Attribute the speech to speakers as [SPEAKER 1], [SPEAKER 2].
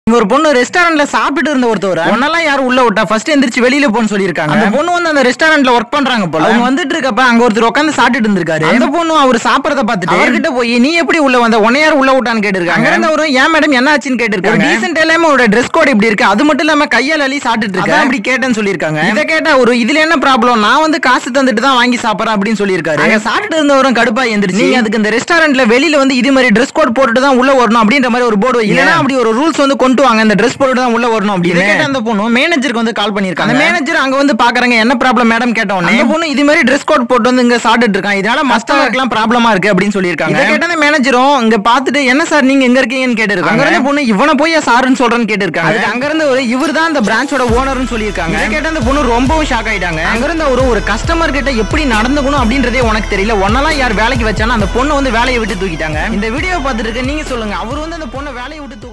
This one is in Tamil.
[SPEAKER 1] இங்க ஒரு பொண்ணு ரெஸ்டாரண்ட்ல சாப்பிட்டு இருந்த ஒருத்தவர் உன்னெல்லாம் யாரும் உள்ள விட்டா ஃபர்ஸ்ட் எந்திரிச்சு வெளியில போன்னு சொல்லியிருக்காங்க அந்த பொண்ணு வந்து அந்த ரெஸ்டாரண்ட்ல ஒர்க் பண்றாங்க போல அவங்க வந்துட்டு இருக்கப்ப அங்க ஒருத்தர் உட்காந்து சாப்பிட்டுட்டு இருந்திருக்காரு அந்த பொண்ணு அவர் சாப்பிடறத பார்த்துட்டு அவர்கிட்ட போய் நீ எப்படி உள்ள வந்த உன்னை யார் உள்ள விட்டான்னு கேட்டிருக்காங்க அங்க இருந்தவரும் ஏன் மேடம் என்ன ஆச்சுன்னு கேட்டிருக்காங்க டீசென்ட் இல்லாம அவரோட ட்ரெஸ் கோட் இப்படி இருக்கு அது மட்டும் இல்லாம கையால் அள்ளி சாப்பிட்டுட்டு இருக்கு அப்படி கேட்டேன்னு சொல்லியிருக்காங்க இதை கேட்டா ஒரு இதுல என்ன ப்ராப்ளம் நான் வந்து காசு தந்துட்டு தான் வாங்கி சாப்பிடுறேன் அப்படின்னு சொல்லியிருக்காரு அங்க சாப்பிட்டு இருந்தவரும் கடுப்பா எந்திரிச்சு நீங்க அதுக்கு இந்த ரெஸ்டாரண்ட்ல வெளியில வந்து இது மாதிரி ட்ரெஸ் கோட் போட்டுட்டு தான் உள்ள வரணும் அப்படின்ற மாதிரி ஒரு போர்டு இல்லைன்னா அப்படி ஒரு ரூல்ஸ் வந்து கொண்டு வாங்க இந்த ட்ரெஸ் போட்டு தான் உள்ள வரணும் அப்படின்னு கேட்ட அந்த பொண்ணு மேனேஜருக்கு வந்து கால் பண்ணிருக்காங்க அந்த மேனேஜர் அங்க வந்து பாக்குறாங்க என்ன ப்ராப்ளம் மேடம் கேட்ட உடனே அந்த பொண்ணு இது மாதிரி ட்ரெஸ் கோட் போட்டு வந்து இங்க சாப்பிட்டு இருக்கான் இதனால மஸ்டமருக்குலாம் ப்ராப்ளமா இருக்கு அப்படின்னு சொல்லியிருக்காங்க இதை கேட்ட அந்த மேனேஜரும் இங்க பாத்துட்டு என்ன சார் நீங்க எங்க இருக்கீங்கன்னு கேட்டிருக்காங்க அங்க இருந்த பொண்ணு இவனை போய் சாருன்னு சொல்றேன்னு கேட்டிருக்காங்க அதுக்கு அங்க இருந்து ஒரு இவர் தான் அந்த பிரான்ச்சோட ஓனர்னு சொல்லியிருக்காங்க இதை கேட்ட அந்த பொண்ணு ரொம்பவும் ஷாக் ஆயிட்டாங்க அங்க இருந்த ஒரு ஒரு கஸ்டமர் கிட்ட எப்படி நடந்துக்கணும் அப்படின்றதே உனக்கு தெரியல ஒன்னெல்லாம் யார் வேலைக்கு வச்சானா அந்த பொண்ணு வந்து வேலையை விட்டு தூக்கிட்டாங்க இந்த வீடியோ பார்த்துட்டு இருக்க நீங்க சொல்லுங்க அவர் வந்து அந்த பொண்ணை வேலையை விட்டு தூக்க